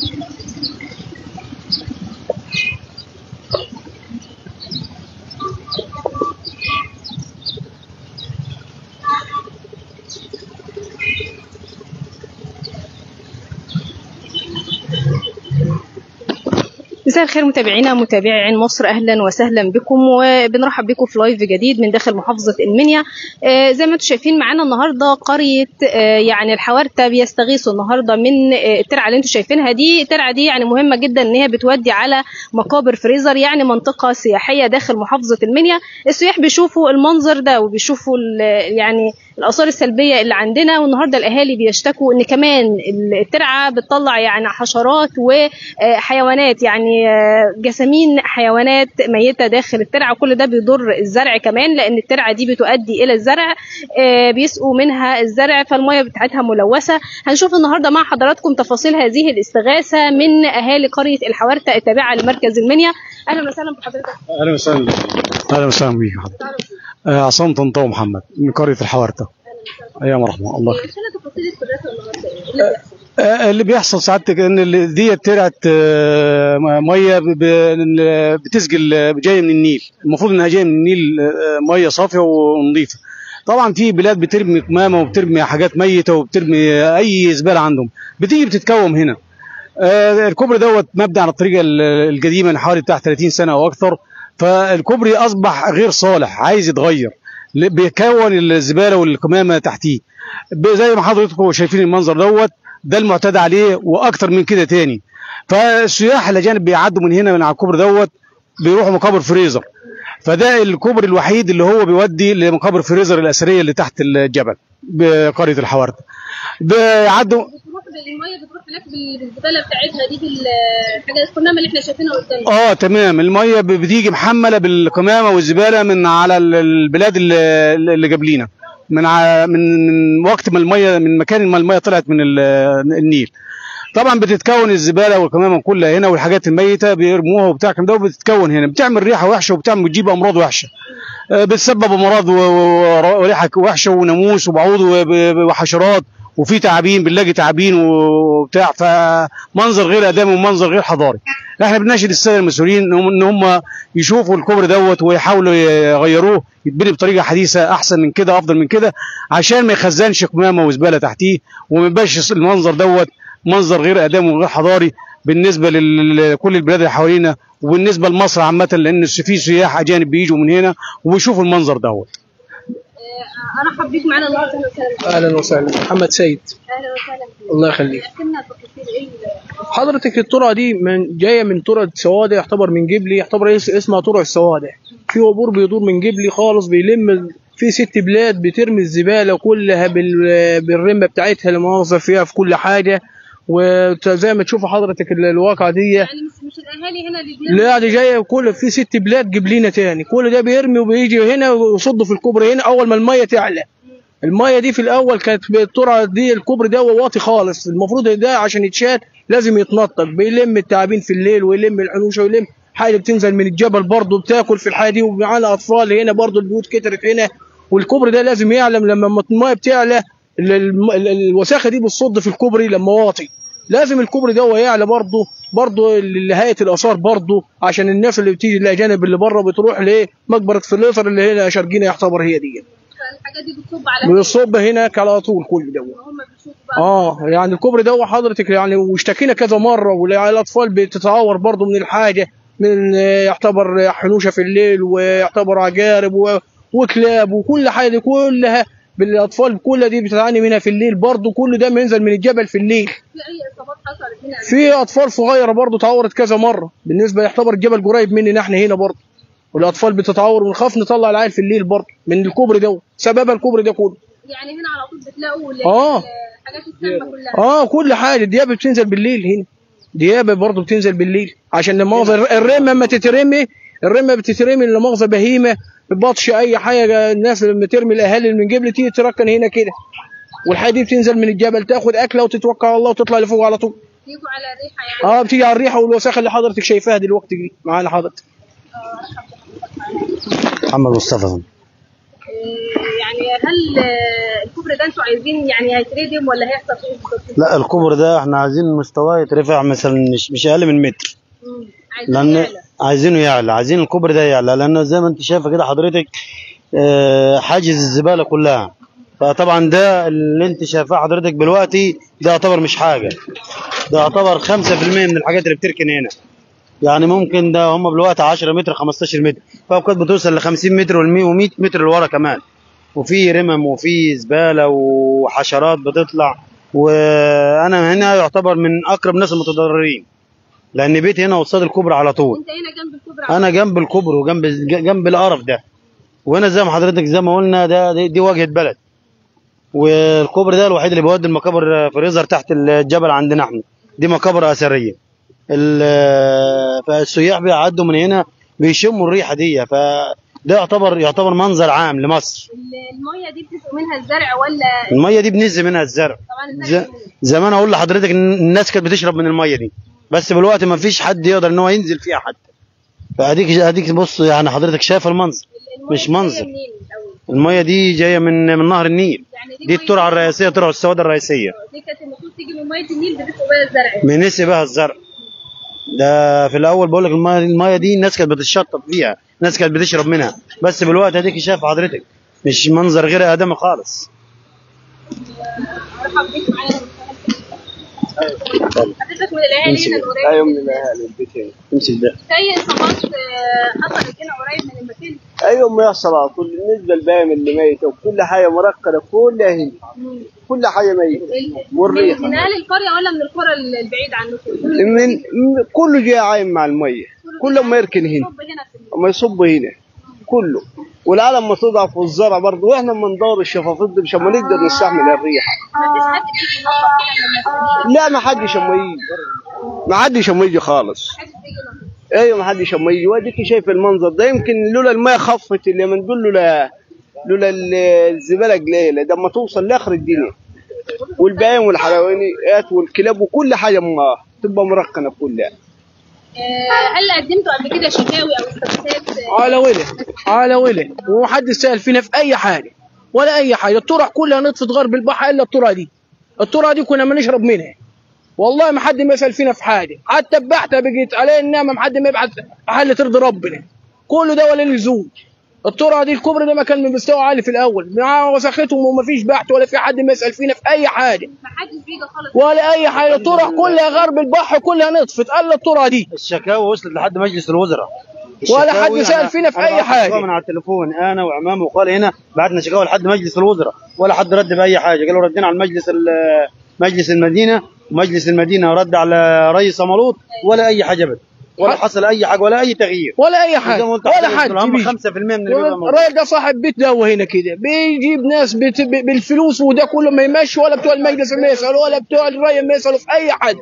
مساء الخير متابعينا متابعي عين مصر اهلا وسهلا بكم وبنرحب بكم في لايف جديد من داخل محافظه المنيا آه زي ما انتم شايفين معانا النهارده قريه آه يعني الحوارته بيستغيثوا النهارده من آه الترعه اللي انتم شايفينها دي الترعه دي يعني مهمه جدا ان هي بتودي على مقابر فريزر يعني منطقه سياحيه داخل محافظه المنيا السياح بيشوفوا المنظر ده وبيشوفوا يعني الاثار السلبيه اللي عندنا والنهارده الاهالي بيشتكوا ان كمان الترعه بتطلع يعني حشرات وحيوانات يعني جسامين حيوانات ميته داخل الترعه وكل ده بيضر الزرع كمان لان الترعه دي بتؤدي الى الزرع بيسقوا منها الزرع فالميه بتاعتها ملوثه هنشوف النهارده مع حضراتكم تفاصيل هذه الاستغاثه من اهالي قريه الحوارته التابعه لمركز المنيا اهلا وسهلا بحضرتك اهلا وسهلا اهلا وسهلا بيك حضرتك آه عصام طنطاوي محمد من قريه الحوارته يا مرحبا الله يخليك تفاصيل الاستغاثه النهارده آه اللي بيحصل سعادتك ان دي ترعه آه ميه بتسجل جايه من النيل المفروض انها جايه من النيل ميه صافيه ونظيفه طبعا في بلاد بترمي قمامه وبترمي حاجات ميته وبترمي اي زباله عندهم بتيجي بتتكوم هنا آه الكوبري دوت مبني على الطريقه القديمه حوالي بتاع 30 سنه او اكثر فالكوبري اصبح غير صالح عايز يتغير بيكون الزباله والقمامه تحتيه زي ما حضراتكم شايفين المنظر دوت ده المعتاد عليه واكتر من كده تاني فالسياح الاجانب بيعدوا من هنا من على الكوبري دوت بيروحوا مقابر فريزر فده الكوبري الوحيد اللي هو بيودي لمقابر فريزر الاثريه اللي تحت الجبل بقريه الحوارته بيعدوا الميه بتروح هناك بالزباله بتاعتها دي بالحاجه القمامه اللي احنا شايفينها قدامنا اه تمام الميه بتيجي محمله بالقمامه والزباله من على البلاد اللي, اللي قبلينا من من من وقت ما الميه من مكان ما الميه طلعت من النيل طبعا بتتكون الزباله والقمامه كلها هنا والحاجات الميته بيرموها وبتاع كده وبتتكون هنا بتعمل ريحه وحشه وبتعمل بتجيب امراض وحشه بتسبب امراض وريحه وحشه وناموس وبعوض وحشرات وفي تعابين بنلاقي تعابين وبتاع فمنظر غير ادمي ومنظر غير حضاري احنا بنناشد الساده المسؤولين ان هم يشوفوا الكوبري دوت ويحاولوا يغيروه يتبني بطريقه حديثه احسن من كده افضل من كده عشان ما يخزنش قمامه وزباله تحتيه وما يبقاش المنظر دوت منظر غير ادمي وغير حضاري بالنسبه لكل البلاد اللي حوالينا وبالنسبه لمصر عامه لان في سياح اجانب بيجوا من هنا وبيشوفوا المنظر دوت ارحب بيك معانا النهارده اهلا وسهلا محمد سيد اهلا وسهلا الله يخليك حضرتك الطرق دي من جايه من طرق السوادة يعتبر من جبلي يعتبر اسمها طرق السوادة في عبور بيدور من جبلي خالص بيلم في ست بلاد بترمي الزباله كلها بالرمه بتاعتها اللي مؤاخذه فيها في كل حاجه وزي ما تشوفوا حضرتك الواقعه دي يعني مش مش الاهالي هنا اللي لا دي جايه كل في ست بلاد جبلينا تاني كل ده بيرمي وبيجي هنا ويصد في الكوبري هنا اول ما الميه تعلى الميه دي في الاول كانت بالطرق دي الكوبري ده واطي خالص المفروض ده عشان يتشال لازم يتنطط بيلم التعابين في الليل ويلم الحنوشه ويلم حاجه بتنزل من الجبل برضه بتاكل في الحاجه دي ومعانا اطفال هنا برضه البيوت كترت هنا والكوبري ده لازم يعلم لما الميه بتعلى الوساخه دي بتصد في الكوبري لما واطي لازم الكوبري ده يعلى برضه برضه لهيئه الاثار برضه عشان الناس اللي بتيجي الاجانب اللي بره بتروح لمقبره فليفر اللي هنا شرقينا يعتبر هي دي الحاجات دي بتصب على بتصب هناك على طول كل ده اه يعني الكوبري ده حضرتك يعني واشتكينا كذا مره والاطفال بتتعور برضه من الحاجه من يعتبر حنوشه في الليل ويعتبر عقارب وكلاب وكل حاجه دي كلها بالاطفال كل دي بتعاني منها في الليل برضه كل ده بينزل من الجبل في الليل في اي اصابات حصلت هنا في اطفال صغيره برضه تعورت كذا مره بالنسبه يعتبر الجبل قريب مننا احنا هنا برضه والاطفال بتتعور ونخاف نطلع العيال في الليل برضه من الكوبري ده سببها الكوبري ده كله يعني هنا على طول بتلاقوا اه الحاجات السامه كلها اه كل حاجه الديابه بتنزل بالليل هنا ديابه برضه بتنزل بالليل عشان لما الرمه لما تترمي الرمه بتترمي لما مؤاخذه بهيمه بطش اي حاجه الناس لما ترمي الاهالي من قبل تيجي تركن هنا كده والحاجه دي بتنزل من الجبل تاخد اكله وتتوكل على الله وتطلع لفوق على طول يجوا على الريحه يعني اه بتيجي على الريحه والوساخه اللي حضرتك شايفاها دلوقتي دي معانا حضرتك محمد مصطفى يعني هل الكوبري ده انتوا عايزين يعني هيتردم ولا هيحصل فيه ايه بالظبط؟ لا الكوبري ده احنا عايزين مستواه يترفع مثلا مش مش اقل من متر مم. عايزين لان يعلى. عايزينه يعلى عايزين الكوبري ده يعلى لان زي ما انت شايفه كده حضرتك آه، حاجز الزباله كلها فطبعا ده اللي انت شايفاه حضرتك دلوقتي ده يعتبر مش حاجه ده يعتبر 5% من الحاجات اللي بتركن هنا يعني ممكن ده هم دلوقتي 10 متر 15 متر فاوقات بتوصل ل 50 متر و100 متر لورا كمان وفي رمم وفي زباله وحشرات بتطلع وانا هنا يعتبر من اقرب ناس المتضررين لان بيتي هنا قصاد الكوبري على طول انت هنا جنب الكوبري انا جنب الكوبري وجنب جنب القرف ده وهنا زي ما حضرتك زي ما قلنا ده دي, دي واجهه بلد والكوبري ده الوحيد اللي بيودي المقابر فريزر تحت الجبل عندنا احنا دي مقابر اثريه ال- فالسياح بيعدوا من هنا بيشموا الريحه دي فده يعتبر يعتبر منظر عام لمصر الميه دي بتسقوا منها الزرع ولا الميه دي بننزل منها الزرع طبعا ز- الزرع زمان اقول لحضرتك إن الناس كانت بتشرب من الميه دي بس دلوقتي ما فيش حد يقدر ان هو ينزل فيها حتى فاديك اديك بص يعني حضرتك شايف المنظر المية مش دي منظر. جاية منين الأول؟ الميه دي جايه من من نهر النيل يعني دي مية- الترعه الرئيسيه ترعه السوداء الرئيسيه دي كانت المفروض تيجي من ميه النيل بتسقوا بيها الزرع بنسي بها الزرع ده في الاول بقول لك الميه الميه دي الناس كانت بتشطب فيها الناس كانت بتشرب منها بس بالوقت اديك شايف حضرتك مش منظر غير ادمي خالص مرحبا بيك معانا حضرتك من الاهالي هنا القريب ايوه من الاهالي البيت هنا امسك ده زي اصابات آه، حصلت هنا قريب من المكان ايوه ما يحصل على طول بالنسبه للبايم اللي ميته وكل حاجه مركله كلها هنا كل حاجه ميته والريحه من اهل القريه ولا من القرى البعيد عنكم؟ من من- كله جاي عايم مع الميه كله ما يركن هنا طب هنا في وما يصب هنا كله والعالم ما تضعف والزرع برضه واحنا ما ندور الشفافيط دي مش ما نقدر نستحمل الريحه مفيش حد بيجي ينظف كده من المسؤولين لا ما حدش اما يجي ما حدش اما يجي خالص محدش بيجي ينظف ايوه ما حدش اما يجي واديك شايف المنظر ده يمكن لولا الماء خفت اللي من دول لولا لولا ال- الزباله قليله ده اما توصل لاخر الدنيا والبهايم والحيوانات والكلاب وكل حاجه ما تبقى مركنه كلها آه، هل قدمتوا قبل كده شكاوي او استفسارات آه، على وله على وله ومحدش سأل فينا في أي حاجة ولا أي حاجة الترع كلها نطفت غرب البحر إلا الترعة دي الترعة دي كنا ما نشرب منها والله ما حد ما يسأل فينا في حاجة حتى بحتها بقيت علينا النعمة ما حد ما يبعت حل ترضي ربنا كل ده ولا لزوم الترعة دي الكبرى ده ما كان من مستوى عالي في الأول مع وسختهم وما فيش بحث ولا في حد ما يسأل فينا في أي حاجة محدش بيجي خالص ولا أي حاجة الترع كلها غرب البحر كلها نطفت إلا الترعة دي الشكاوى وصلت لحد مجلس الوزراء ولا الشكاوي حد سأل أنا- فينا في أنا أي بعت حاجة. شكاوى من على التليفون انا وعمامي وقال هنا بعتنا شكاوى لحد مجلس الوزراء ولا حد رد باي حاجه قالوا ردينا على المجلس ال- مجلس المدينه ومجلس المدينه رد على رئيس ملوط ولا اي حاجه بد ولا حصل اي حاجه ولا اي تغيير ولا أي حاجة زي ما قلت ولا لحضرتك حد دول هم بيجي. 5% من اللي بيبقى موجود. الراجل ده صاحب بيت ده هنا كده بيجيب ناس بت... ب- بالفلوس وده كله ما يمشي ولا بتوع المجلس ما يسالوا ولا بتوع الري ما يسالوا في اي حد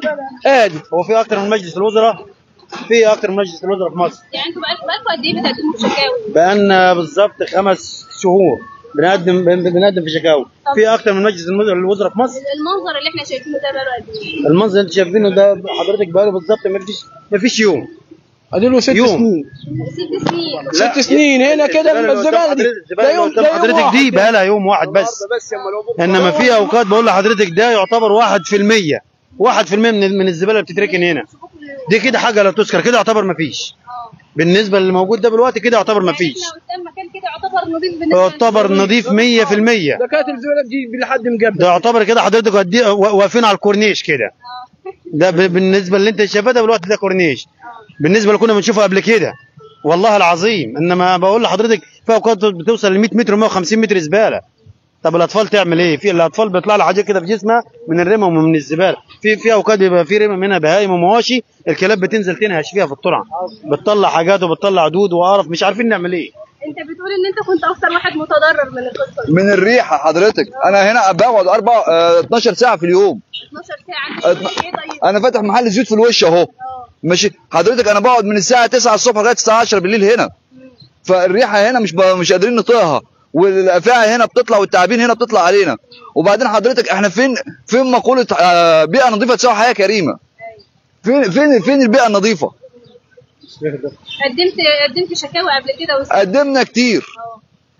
ادي هو في اكتر من مجلس الوزراء في اكتر من مجلس الوزراء في مصر يعني انتوا بقالكم بقالكم قد ايه بتقدموا شكاوي؟ بقالنا بالظبط خمس شهور بنقدم بن- بنقدم في شكاوي في اكتر من مجلس الوزراء في مصر المنظر اللي احنا شايفينه ده بقاله قد ايه؟ المنظر اللي انت شايفينه ده حضرتك بقاله بالظبط ما فيش ما فيش يوم ادي له ست يوم. سنين ست سنين لا، ست سنين هنا كده الزبالة اللي الزباله دي قدام حضرتك- الزبالة ده اللي يوم قدام ده يوم حضرتك دي واحد. بقى لها يوم واحد بس بس اما لو بكرة انما في اوقات بقول لحضرتك ده يعتبر واحد في المية واحد في المية من من الزباله اللي بتتركن هنا دي كده حاجه لا تذكر كده يعتبر ما فيش بالنسبه للي موجود ده دلوقتي كده يعتبر ما فيش احنا قدام مكان كده يعتبر نظيف بالنسبه يعتبر نظيف 100% ده كانت الزباله بتجي لحد ده مقبل يعتبر كده حضرتك قد- واقفين على الكورنيش كده ده ب- بالنسبه اللي انت شايفاه ده بالوقت ده كورنيش بالنسبه اللي كنا بنشوفه قبل كده والله العظيم انما بقول لحضرتك في اوقات بتوصل ل 100 متر و150 متر زباله طب الاطفال تعمل ايه؟ في الاطفال بيطلع لها حاجات كده في جسمها من الرمم ومن الزباله، في في اوقات بيبقى في رمم منها بهايم ومواشي الكلاب بتنزل تنهش فيها في الترعه بتطلع حاجات وبتطلع دود وقرف مش عارفين نعمل ايه انت بتقول ان انت كنت اكتر واحد متضرر من القصه دي من الريحه حضرتك انا هنا بقعد اربع آه، 12 ساعه في اليوم 12 ساعه عندك أت- ايه طيب؟ انا فاتح محل زيوت في الوش اهو اه ماشي حضرتك انا بقعد من الساعه 9 الصبح لغايه الساعه 10 بالليل هنا فالريحه هنا مش ب- مش قادرين نطيقها والافاعي هنا بتطلع والتعابين هنا بتطلع علينا وبعدين حضرتك احنا فين فين مقوله آه، بيئه نظيفه تساوي حياه كريمه فين فين فين البيئه النظيفه قدمت قدمت شكاوى قبل كده وس- قدمنا كتير اه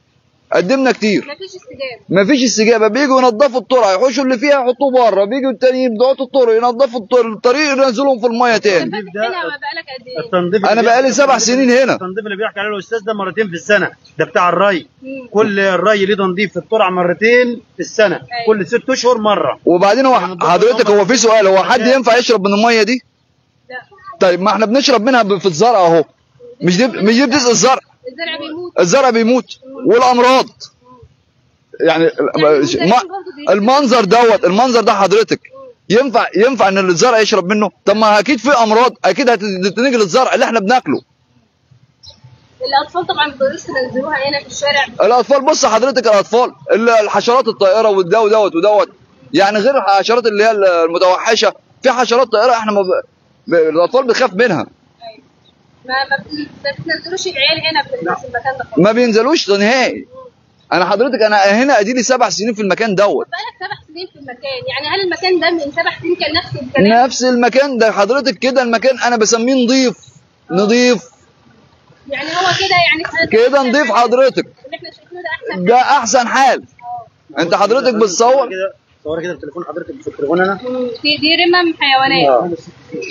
قدمنا كتير مفيش استجابه مفيش استجابه بيجوا ينظفوا الترعه يحوشوا اللي فيها يحطوه بره بيجوا التانيين بتوع الطرق ينظفوا الطر- الطريق ينزلوهم في الميه تاني فاتح هنا ما بقالك قد ايه؟ التنظيف انا اللي بقالي بيحكي- سبع سنين هنا التنظيف اللي بيحكي عليه الاستاذ ده مرتين في السنه ده بتاع الري مم. كل الري ليه تنظيف في الترعه مرتين في السنه كل ست اشهر مره وبعدين هو يعني الضغط حضرتك هم- هو في سؤال هو حد ينفع يشرب من الميه دي؟ لا طيب ما احنا بنشرب منها ب- في الزرع اهو مش دي مش دي بتسقي الزرع الزرع بيموت الزرع بيموت والامراض يعني ال- ما- المنظر دوت المنظر ده حضرتك ينفع ينفع ان الزرع يشرب منه طب ما اكيد في امراض اكيد هتنقل للزرع اللي احنا بناكله الاطفال طبعا ما بيقدروش ينزلوها هنا في الشارع الاطفال بص حضرتك الاطفال ال- الحشرات الطائره والدو دوت ودوت يعني غير الحشرات اللي هي المتوحشه في حشرات طائره احنا ما ب... ب... الاطفال بتخاف منها ما ما بت- ما بتنزلوش العيال هنا في في المكان ده خالص ما بينزلوش نهائي انا حضرتك انا هنا اديلي سبع سنين في المكان دوت بقالك سبع سنين في المكان يعني هل المكان ده من سبع سنين كان نفس الكلام؟ نفس المكان ده حضرتك كده المكان انا بسميه نظيف نظيف يعني هو كده يعني كده نضيف حضرتك اللي احنا شايفينه ده احسن ده احسن حال انت حضرتك بتصور كده صور كده بتليفون حضرتك في التليفون انا مم. دي دي رمم حيوانات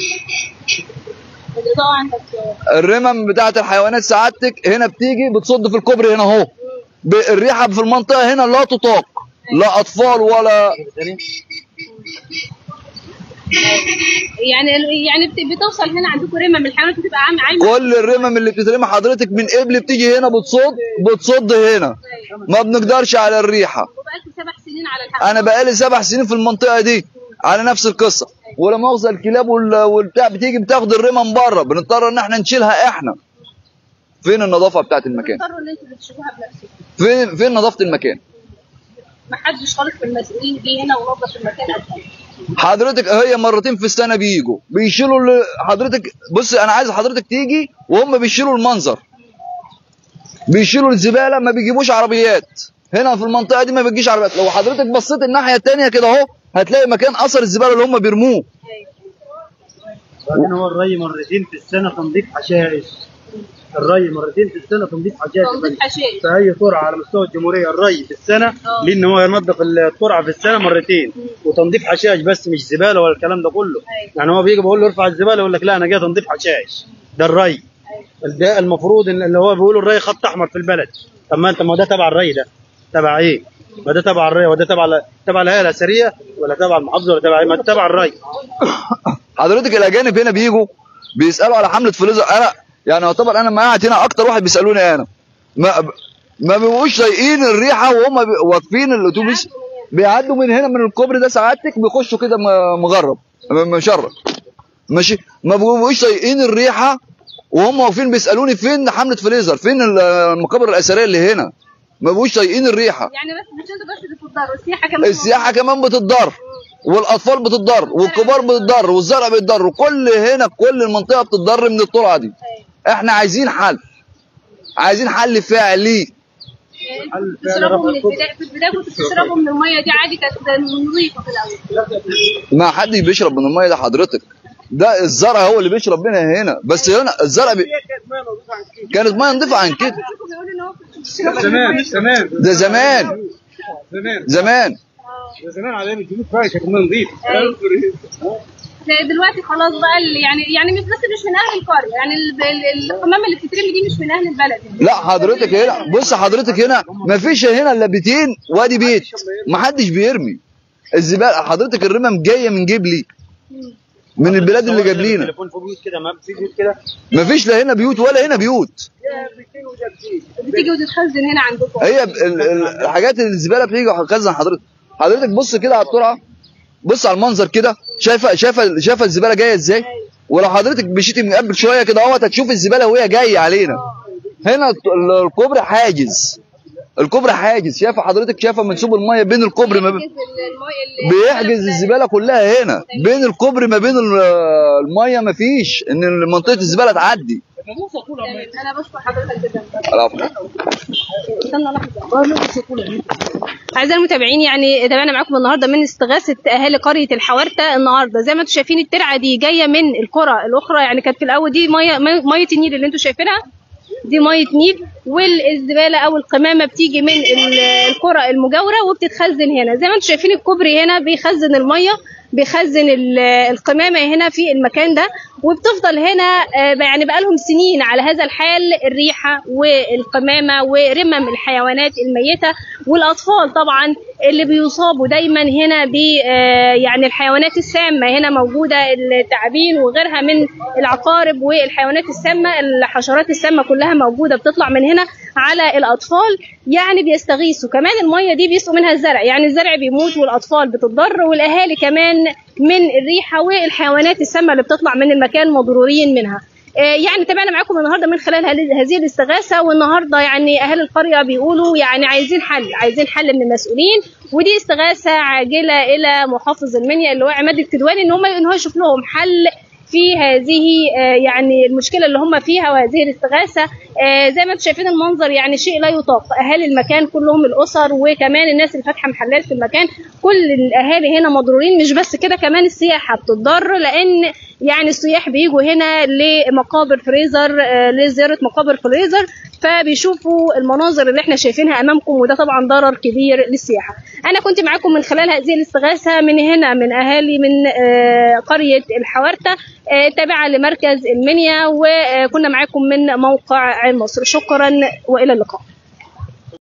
الاضاءه عندك الرمم بتاعت الحيوانات سعادتك هنا بتيجي بتصد في الكوبري هنا اهو ب- الريحه في المنطقه هنا لا تطاق لا اطفال ولا يعني يعني بت- بتوصل هنا عندكم رمم الحيوانات بتبقى عام عايمه كل الرمم اللي بتترمي حضرتك من قبل بتيجي هنا بتصد بتصد هنا ما بنقدرش على الريحه وبقالكم سبع سنين على الحق انا بقالي سبع سنين في المنطقه دي على نفس القصه ولا مؤاخذه الكلاب وال- والبتاع بتيجي بتاخد الرمم بره بنضطر ان احنا نشيلها احنا فين النظافه بتاعت المكان تضطروا ان انتوا بتشوفوها بنفسكم فين فين نظافه المكان ما حدش خالص من المسؤولين جه هنا ونظف المكان قبل حضرتك هي مرتين في السنه بيجوا بيشيلوا ال- حضرتك بص انا عايز حضرتك تيجي وهم بيشيلوا المنظر بيشيلوا الزباله ما بيجيبوش عربيات هنا في المنطقه دي ما بتجيش عربيات لو حضرتك بصيت الناحيه التانية كده اهو هتلاقي مكان اثر الزباله اللي هم بيرموه بعدين هو الري مرتين في السنه تنظيف حشائش الري مرتين في السنه تنظيف حشائش تنظيف حشائش في اي ترعه على مستوى الجمهوريه الري في السنه آه. لان هو ينظف الترعه في السنه مرتين وتنظيف حشائش بس مش زباله ولا الكلام ده كله أيوة. يعني هو بيجي بقول له ارفع الزباله يقول لك لا انا جاي تنظيف حشائش ده الري ده المفروض إن- اللي هو بيقولوا الري خط احمر في البلد طب ما انت ما ده تبع الري ده تبع ايه؟ ما ده تبع الري وده تبع ال- تبع الهيئه الاثريه ولا تبع المحافظه ولا تبع ايه؟ ما ده تبع الري حضرتك الاجانب هنا بيجوا بيسالوا على حمله فلوزر انا يعني يعتبر انا ما قاعد هنا اكتر واحد بيسالوني انا ما ما بيبقوش طايقين الريحه وهم بي- واقفين الاتوبيس بيعدوا من هنا من الكوبري ده سعادتك بيخشوا كده م- مغرب م- مشرب ماشي ما بيبقوش طايقين الريحه وهم واقفين بيسالوني فين حمله فليزر فين ال- المقابر الاثريه اللي هنا ما بيبقوش طايقين الريحه يعني بس مش انتوا بس اللي بتضطروا السياحه كمان السياحه كمان بتتضر والاطفال بتتضر والكبار بتتضر والزرع بيتضر وكل هنا كل المنطقه بتتضر من الترعه دي احنا عايزين حل عايزين حل فعلي انتوا بتشربوا من البدايه في البدايه كنتوا بتشربوا من الميه دي عادي كانت نظيفه في الاول ما حد بيشرب من الميه ده حضرتك ده الزرع هو اللي بيشرب منها هنا بس هنا الزرع بي... كانت ميه نضيفه عن كده بيقولوا ان هو كنتوا بتشربوا زمان زمان ده زمان زمان زمان زمان على ايام الجنوب فعلا كانت الميه نظيفه زي دلوقتي خلاص بقى ال- يعني يعني مش بس مش من اهل القريه يعني ال- ال- الحمام اللي بتترمي دي مش من اهل البلد يعني. لا حضرتك هنا بص حضرتك هنا ما فيش هنا الا بيتين وادي بيت ما حدش بيرمي الزباله حضرتك الرمم جايه من جبلي من البلاد اللي جاب لينا التليفون في بيوت كده ما في بيوت كده ما فيش لا هنا بيوت ولا هنا بيوت بتيجي وتتخزن هنا عندكم هي ب- ال- ال- الحاجات اللي الزباله بتيجي وهتخزن حضرتك حضرتك بص كده على الترعه بص على المنظر كده شايفه شايفه شايفه الزباله جايه ازاي ولو حضرتك مشيتي من قبل شويه كده اهوت هتشوف الزباله وهي جايه علينا هنا الت- ال- الكوبري حاجز الكوبري حاجز شايفه حضرتك شايفه منسوب الميه بين الكوبري ما بين بيحجز ال- المية اللي- بيحجز الزباله كلها هنا بين الكوبري ما بين ال- الميه ما فيش ان منطقه الزباله تعدي انا بشكر حضرتك جدا العفو. استنى لحظه اعزائي المتابعين يعني تابعنا معاكم النهارده من استغاثه اهالي قريه الحوارته النهارده زي ما انتم شايفين الترعه دي جايه من القرى الاخرى يعني كانت في الاول دي ميه ميه النيل اللي انتم شايفينها دي ميه نيل والزباله او القمامه بتيجي من ال- القرى المجاوره وبتتخزن هنا زي ما انتم شايفين الكوبري هنا بيخزن الميه بيخزن ال- القمامه هنا في المكان ده وبتفضل هنا آه، يعني بقالهم سنين على هذا الحال الريحه والقمامه ورمم الحيوانات الميته والاطفال طبعا اللي بيصابوا دايما هنا ب آه، يعني الحيوانات السامه هنا موجوده التعابين وغيرها من العقارب والحيوانات السامه الحشرات السامه كلها موجوده بتطلع من هنا على الاطفال يعني بيستغيثوا كمان الميه دي بيسقوا منها الزرع يعني الزرع بيموت والاطفال بتتضر والاهالي كمان من الريحه والحيوانات السامه اللي بتطلع من المكان مضرورين منها آه، يعني تابعنا معاكم النهارده من خلال هذه هذه الاستغاثه والنهارده يعني اهالي القريه بيقولوا يعني عايزين حل عايزين حل من المسؤولين ودي استغاثه عاجله الى محافظ المنيا اللي هو عماد الكدواني ان هم ان هو يشوف لهم حل في هذه آه، يعني المشكله اللي هم فيها وهذه الاستغاثه آه، زي ما انتم شايفين المنظر يعني شيء لا يطاق اهالي المكان كلهم الاسر وكمان الناس اللي فاتحه محلات في المكان كل الاهالي هنا مضرورين مش بس كده كمان السياحه بتضر لان يعني السياح بيجوا هنا لمقابر فريزر آه، لزياره مقابر فريزر فبيشوفوا المناظر اللي احنا شايفينها امامكم وده طبعا ضرر كبير للسياحه انا كنت معاكم من خلال هذه الاستغاثه من هنا من اهالي من آه، قريه الحوارته آه، تابعه لمركز المنيا وكنا معاكم من موقع عين مصر شكرا والى اللقاء